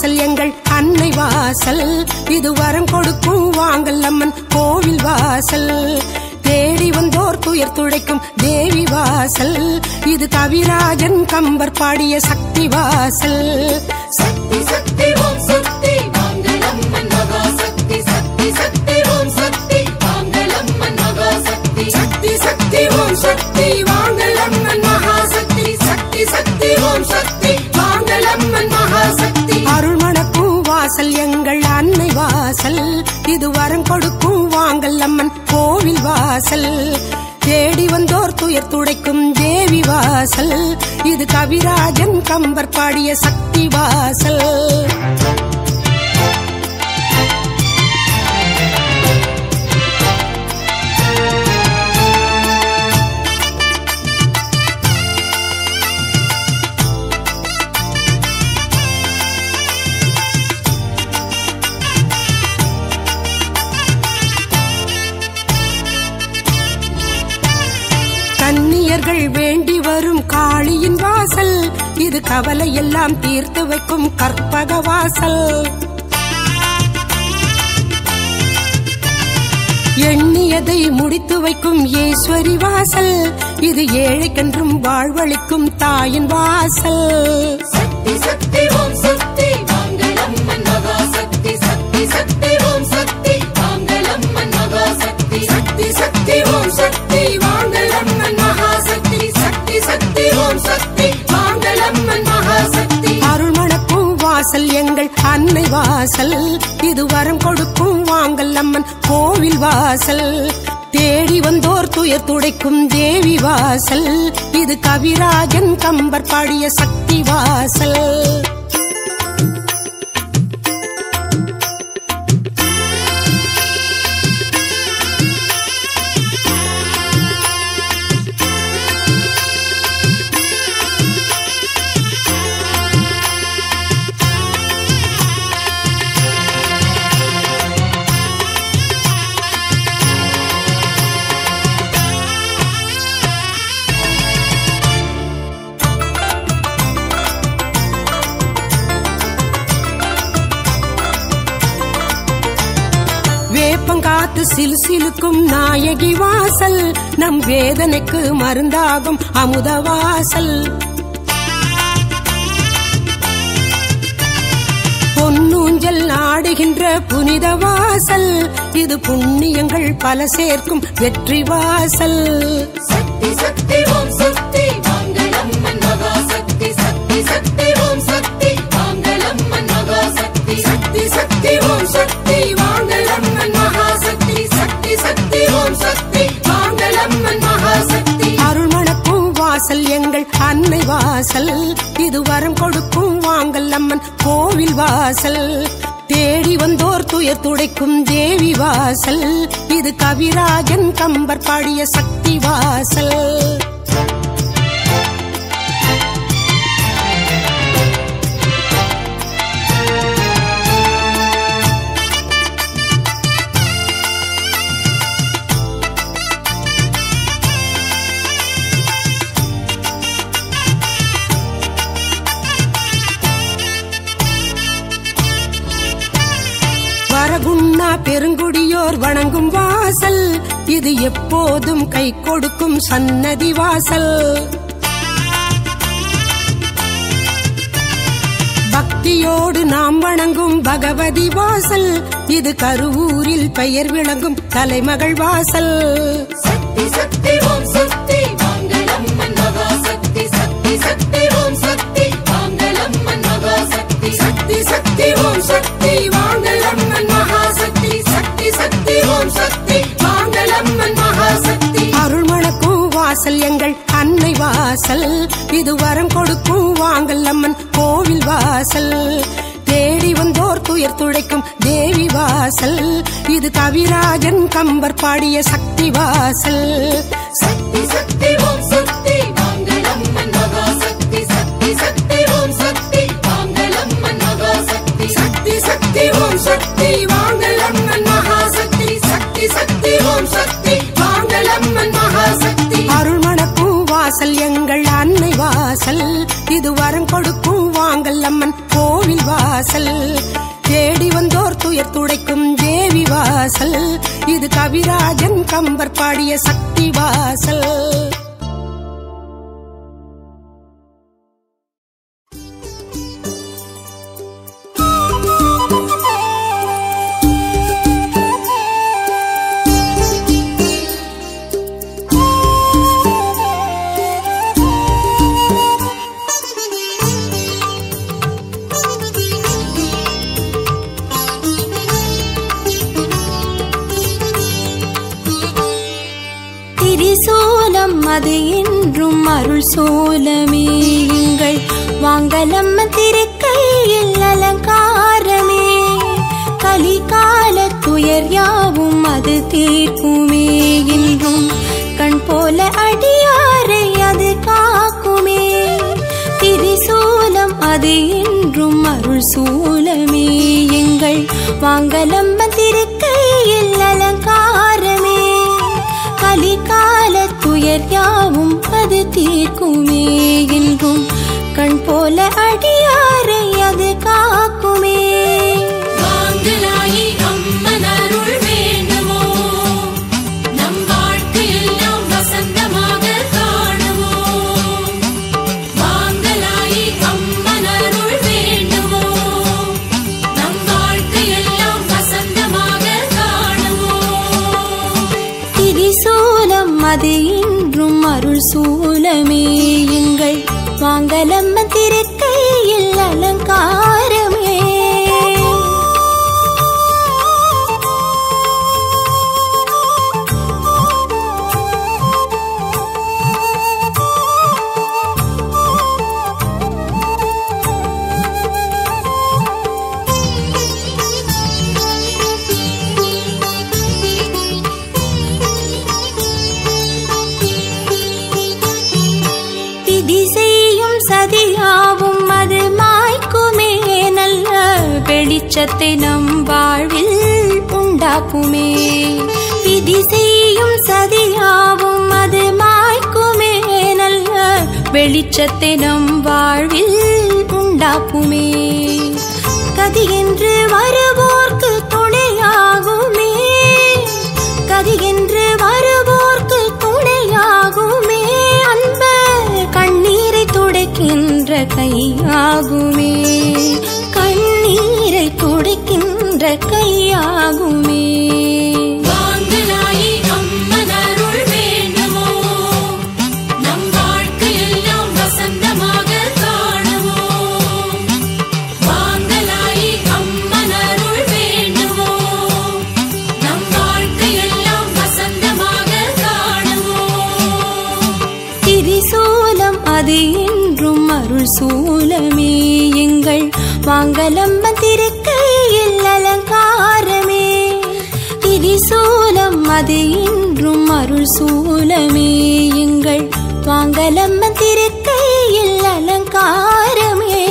வாசல் எங்கள் அன்னை வாசல் இது வரம் கொடுக்கும் வாங்கல் அம்மன் கோவில் வாசல் தேடி வந்தோர் துயர் துடைக்கும் தேவி வாசல் இது கவிராஜன் கம்பர் பாடிய சக்தி வாசல் சக்தி சக்தி ஓம் சக்தி வாங்கலம்மன் மகாசக்தி சக்தி சக்தி ஓம் சக்தி வாங்கலம்மன் மகாசக்தி சக்தி சக்தி ஓம் சக்தி வாங்கல் அம்மன் மகாசக்தி சக்தி சக்தி ஓம் சக்தி வாங்கல் அம்மன் மகாசக்தி அருள் மணக்கும் வாசல் எங்கள் அன்னை வாசல் இது வரம் கொடுக்கும் வாங்கல் அம்மன் கோவில் வாசல் தேடி வந்தோர் துயர் துடைக்கும் தேவி வாசல் இது கவிராஜன் கம்பர் பாடிய சக்தி வாசல் கன்னியர்கள் வேண்டி வரும் காளியின் வாசல் இது கவலை எல்லாம் தீர்த்து வைக்கும் கற்பக வாசல் எண்ணியதை முடித்து வைக்கும் ஈஸ்வரி வாசல் இது ஏழைக்கென்றும் வாழ்வளிக்கும் தாயின் வாசல் சக்தி சக்தி ஓம் சக்தி வாங்கலம்மன் மகாசக்தி சக்தி சக்தி ஓம் சக்தி வாங்கலம்மன் மகாசக்தி சக்தி சக்தி ஓம் சக்தி வாங்கல் அம்மன் மகாசக்தி சக்தி சக்தி ஓம் சக்தி வாங்கல் அம்மன் மகாசக்தி அருள் மணக்கும் வாசல் எங்கள் அன்னை வாசல் இது வரம் கொடுக்கும் வாங்கல் அம்மன் கோவில் வாசல் தேடி வந்தோர் துயர் துடைக்கும் தேவி வாசல் இது கவிராஜன் கம்பர் பாடிய சக்தி வாசல் வேப்பங்காத்து சிலு சிலுக்கும் நாயகி வாசல் நம் வேதனைக்கு மருந்தாகும் அமுத வாசல் பொன்னூஞ்சல் ஆடுகின்ற புனித வாசல் இது புண்ணியங்கள் பல சேர்க்கும் வெற்றி வாசல் சக்தி சக்தி ஓம் சக்தி வாங்கலம்மன் மகாசக்தி சக்தி சக்தி ஓம் சக்தி வாங்கலம்மன் மகாசக்தி சக்தி சக்தி ஓம் சக்தி வாங்கல் அம்மன் மகாசக்தி சக்தி சக்தி ஓம் சக்தி வாங்கல் அம்மன் மகாசக்தி அருள் மணக்கும் வாசல் எங்கள் அன்னை வாசல் இது வரம் கொடுக்கும் வாங்கல் அம்மன் கோவில் வாசல் தேடி வந்தோர் துயர் துடைக்கும் தேவி வாசல் இது கவிராஜன் கம்பர் பாடிய சக்தி வாசல் வரகுண்ணா பெருங்குடியோர் வணங்கும் வாசல் இது எப்போதும் கை கொடுக்கும் சன்னதி வாசல் பக்தியோடு நாம் வணங்கும் பகவதி வாசல் இது கருவூரில் பெயர் விளங்கும் தலைமகள் வாசல் சக்தி சக்தி ஓம் சக்தி வாங்கலம்மன் மகாசக்தி சக்தி சக்தி ஓம் சக்தி வாங்கலம்மன் மகாசக்தி சக்தி சக்தி ஓம் சக்தி வாங்கல் அம்மன் மகாசக்தி சக்தி சக்தி ஓம் சக்தி வாங்கல் அம்மன் மகாசக்தி அருள் மணக்கும் வாசல் எங்கள் அன்னை வாசல் இது வரம் கொடுக்கும் வாங்கல் அம்மன் கோவில் வாசல் தேடி வந்தோர் துயர் துடைக்கும் தேவி வாசல் இது கவிராஜன் கம்பர் பாடிய சக்தி வாசல் சக்தி சக்தி ஓம் சக்தி வாங்கலம்மன் மகாசக்தி சக்தி சக்தி ஓம் சக்தி வாங்கலம்மன் மகாசக்தி சக்தி சக்தி ஓம் சக்தி வாங்கல் அம்மன் மகாசக்தி சக்தி சக்தி ஓம் சக்தி வாங்கல் அம்மன் மகாசக்தி அருள் மணக்கும் வாசல் எங்கள் அன்னை வாசல் இது வரம் கொடுக்கும் வாங்கல் அம்மன் கோவில் வாசல் வாசல் தேடி வந்தோர் துயர் துடைக்கும் தேவி வாசல் இது கவிராஜன் கம்பர் பாடிய சக்தி வாசல் திரிசூலம் அது என்றும் அருள் சோலமே எங்கள் வாங்கலம்ம திருக்கையில் அலங்காரமே கலிகால துயர் யாவும் அது தீர்க்குமே என்றும் கண் போல அடியாரை அது காக்குமே திரிசூலம் அது என்றும் அருள் சூலமே எங்கள் வாங்கலம்ம திருக்கையில் அலங்காரமே கலிகால துயர் யாவும் அது தீர்க்குமே என்றும் கண் போல அடியாரை அது காக்குமே வாங்கலாயி அம்மன் அருள் வேண்டுமோ நம் வாழ்க்கையெல்லாம் வசந்தமாக காணுவோம் வாங்கலாயி அம்மன் அருள் வேண்டுமோ நம் வாழ்க்கையெல்லாம் வசந்தமாக காணுவோம் திரிசூலம் அது இன்றும் அருள் சூலமே எங்கள் வாங்கலம்ம திருக்கையில் அலங்காரமே விதி செய்யும் சதியாவும் அது மாய்க்குமே நல்ல வெளிச்சத்தை நம் வாழ்வில் உண்டாக்குமே விதி செய்யும் சதியாவும் அது மாய்க்குமே நல்ல வெளிச்சத்தை நம் வாழ்வில் உண்டாக்குமே கதி என்று வருவோர்க்கு துணையாகுமே கதி என்று வருவோர்க்கு துணையாகுமே அன்ப கண்ணீரை துடைக்கின்ற கையாகுமே கண்ணீரை துடைக்கின்ற கையாகுமே வாங்கலாயி அம்மன் அருள் வேண்டுமோ நம் வாழ்க்கையெல்லாம் வசந்தமாக காணுவோம் வாங்கலாயி அம்மன் அருள் வேண்டுமோ நம் வாழ்க்கையெல்லாம் வசந்தமாக காணுவோம் திரிசூலம் அது என்றும் அருள் சூலமே எங்கள் வாங்கலம்ம திருக்கையில் அலங்காரமே திரிசூலம் அது என்றும் அருள் சூலமே எங்கள் வாங்கலம்ம திருக்கையில் அலங்காரமே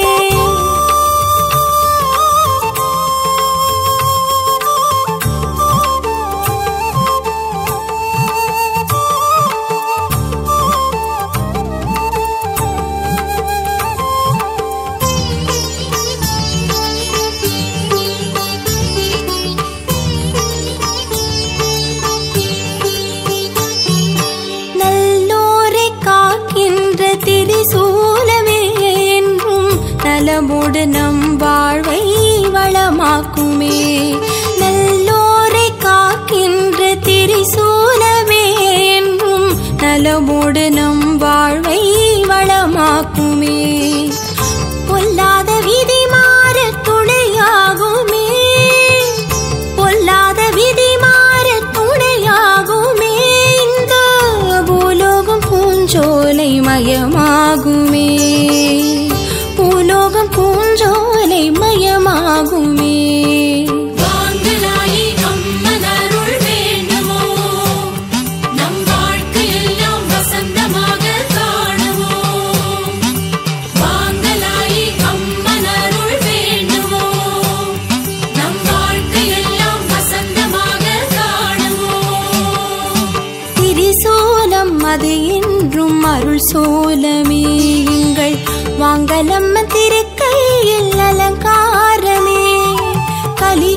நல்லோரை காக்கின்ற திரிசூலமே என்றும் நலமோடு நம் வாழ்வை வளமாக்குமே நல்லோரை காக்கின்ற திரிசூலமே என்றும் நலமோடு நம் வாழ்வை வளமாக்குமே பொல்லாத விதி மாற துணையாகுமே பொல்லாத விதி மாற துணையாகுமே இந்த பூலோகம் பூஞ்சோலை மயமாகுமே பூலோகம் பூஞ்சோலை மயமாகுமே வாங்கலாயி அம்மன் அருள் வேண்டுமோ நம் வாழ்க்கையெல்லாம் வசந்தமாக காணுவோம் வாங்கலாயி அம்மன் அருள் வேண்டுமோ நம் வாழ்க்கையெல்லாம் வசந்தமாக காணுவோம் திரிசூலம் அது என்றும் அருள் சோலமே எங்கள் வாங்கலம்ம திருக்கையில் அலங்கார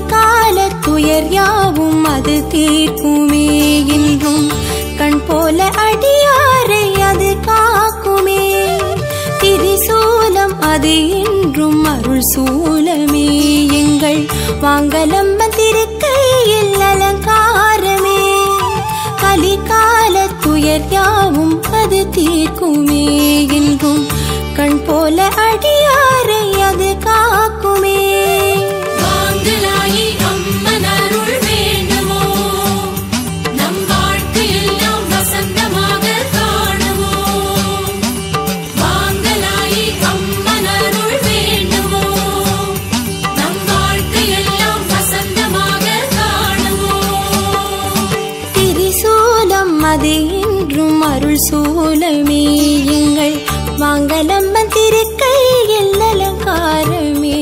கலிகால துயர் யாவும் அது தீர்க்குமே என்றும் கண் போல அடியாரை அது காக்குமே திரிசூலம் அது என்றும் அருள் சூலமே எங்கள் வாங்கலம்ம திருக்கையில் அலங்காரமே கலிகால துயர் யாவும் அது தீர்க்குமே என்றும் கண் போல அடியாரை அது காக்குமே வாங்கலாயி அம்மன் அருள் வேண்டுவோம் நம் வாழ்க்கையெல்லாம் வசந்தமாக காணுவோம் வாங்கலாயி அம்மன் அருள் வேண்டுவோம் நம் வாழ்க்கையெல்லாம் வசந்தமாக காணுவோம் திரிசூலம் அது என்றும் அருள் சூலமே எங்கள் வாங்கலம்மன் திருக்கையில் அலங்காரமே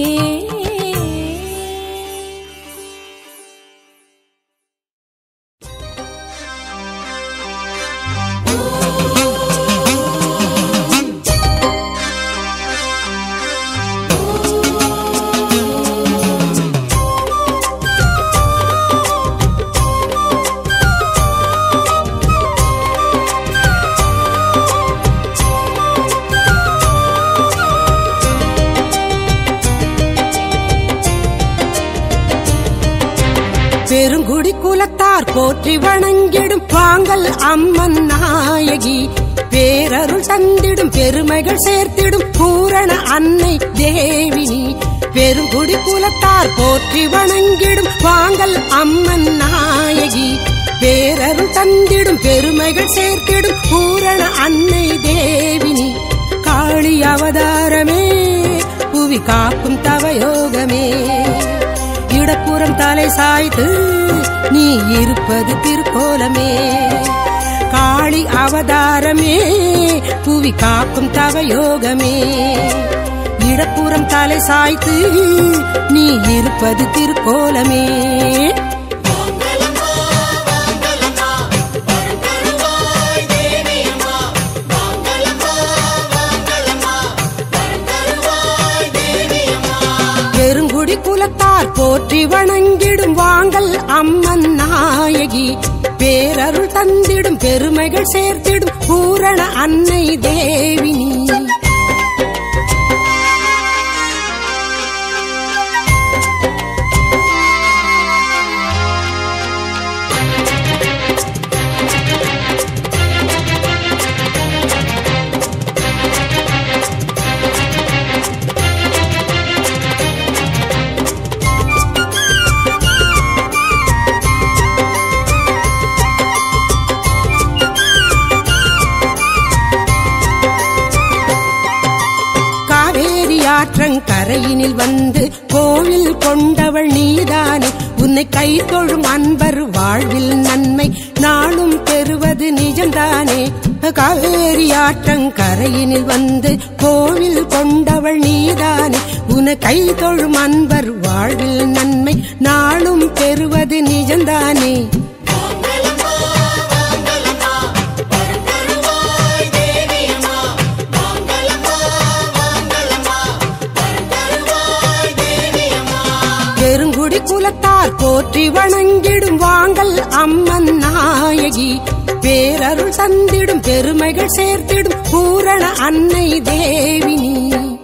பெருங்குடி குலத்தார் போற்றி வணங்கிடும் பாங்கல் அம்மன் நாயகி பேரருள் தந்திடும் பெருமைகள் சேர்த்திடும் பூரண அன்னை தேவினி பெருங்குடி குலத்தார் போற்றி வணங்கிடும் பாங்கல் அம்மன் நாயகி பேரருள் தந்திடும் பெருமைகள் சேர்த்திடும் பூரண அன்னை தேவினி காளி அவதாரமே புவி காக்கும் தவயோகமே இடப்புறம் தலை சாய்த்து நீ இருப்பது திருக்கோலமே காளி அவதாரமே புவி காக்கும் தவயோகமே இடப்புறம் தலை சாய்த்து நீ இருப்பது திருக்கோலமே பெருங்குடி குலத்தார் போற்றி வணங்கிடும் வாங்கல் அம்மன் நாயகி பேரருள் தந்திடும் பெருமைகள் சேர்த்திடும் பூரண அன்னை தேவினி காவேரி ஆற்றங்கரையினில் வந்து கோவில் கொண்டவள் நீதானே உன்னை கை தொழும் அன்பர் வாழ்வில் நன்மை நாளும் பெறுவது நிஜம்தானே காவேரி ஆற்றங்கரையினில் வந்து கோவில் கொண்டவள் நீதானே உன்னை கை தொழும் அன்பர் வாழ்வில் நன்மை நாளும் பெறுவது நிஜம்தானே பெருங்குடி குலத்தார் போற்றி வணங்கிடும் வாங்கல் அம்மன் நாயகி பேரருள் தந்திடும் பெருமைகள் சேர்த்திடும் பூரண அன்னை தேவினி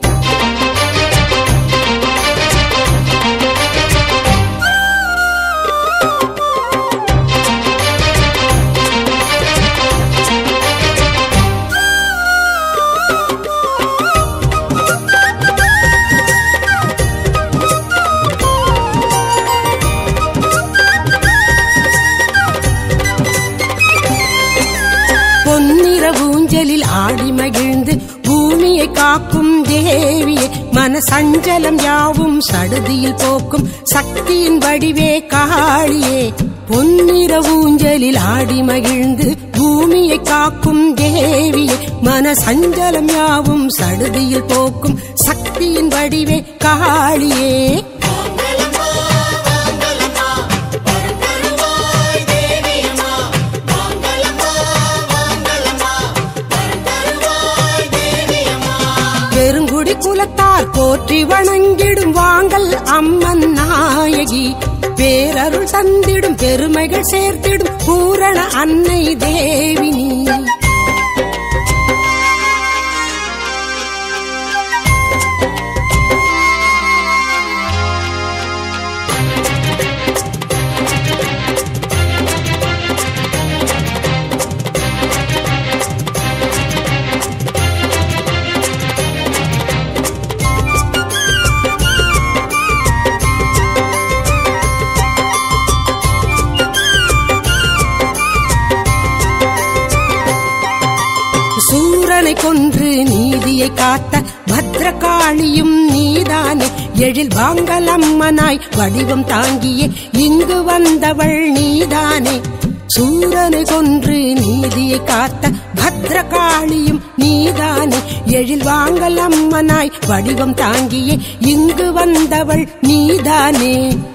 பொன்னிற ஊஞ்சலில் ஆடி மகிழ்ந்து பூமியை காக்கும் தேவியே மன சஞ்சலம் யாவும் சடுதியில் போக்கும் சக்தியின் வடிவே காளியே பொன்னிற ஊஞ்சலில் ஆடி மகிழ்ந்து பூமியை காக்கும் தேவியே மன சஞ்சலம் யாவும் சடுதியில் போக்கும் சக்தியின் வடிவே காளியே பெருங்குடி குலத்தார் போற்றி வணங்கிடும் வாங்கல் அம்மன் நாயகி பேரருள் தந்திடும் பெருமைகள் சேர்த்திடும் பூரண அன்னை தேவினி சூரனை கொன்று நீதியை காத்த பத்ரகாளியும் நீதானே எழில் வாங்கலம்மனாய் வடிவம் தாங்கியே இங்கு வந்தவள் நீதானே சூரனை கொன்று நீதியை காத்த பத்ரகாளியும் நீதானே எழில் வாங்கலம்மனாய் வடிவம் தாங்கியே இங்கு வந்தவள் நீதானே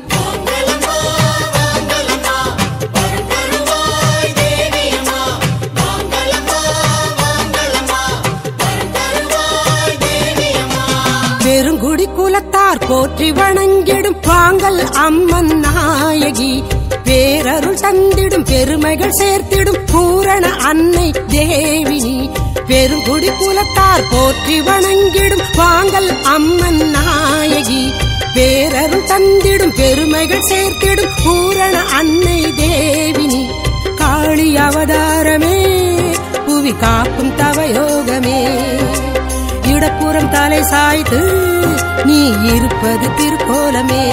பெருங்குடி குலத்தார் போற்றி வணங்கிடும் வாங்கல் அம்மன் நாயகி பேரருள் தந்திடும் பெருமைகள் சேர்த்திடும் பூரண அன்னை தேவினி பெருங்குடி குலத்தார் போற்றி வணங்கிடும் வாங்கல் அம்மன் நாயகி பேரருள் தந்திடும் பெருமைகள் சேர்த்திடும் பூரண அன்னை தேவினி காளி அவதாரமே புவி காக்கும் தவயோகமே இடப்புறம் தலை சாய்த்து நீ இருப்பது திருக்கோலமே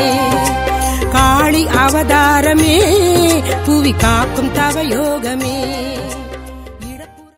காளி அவதாரமே புவி காக்கும் தவயோகமே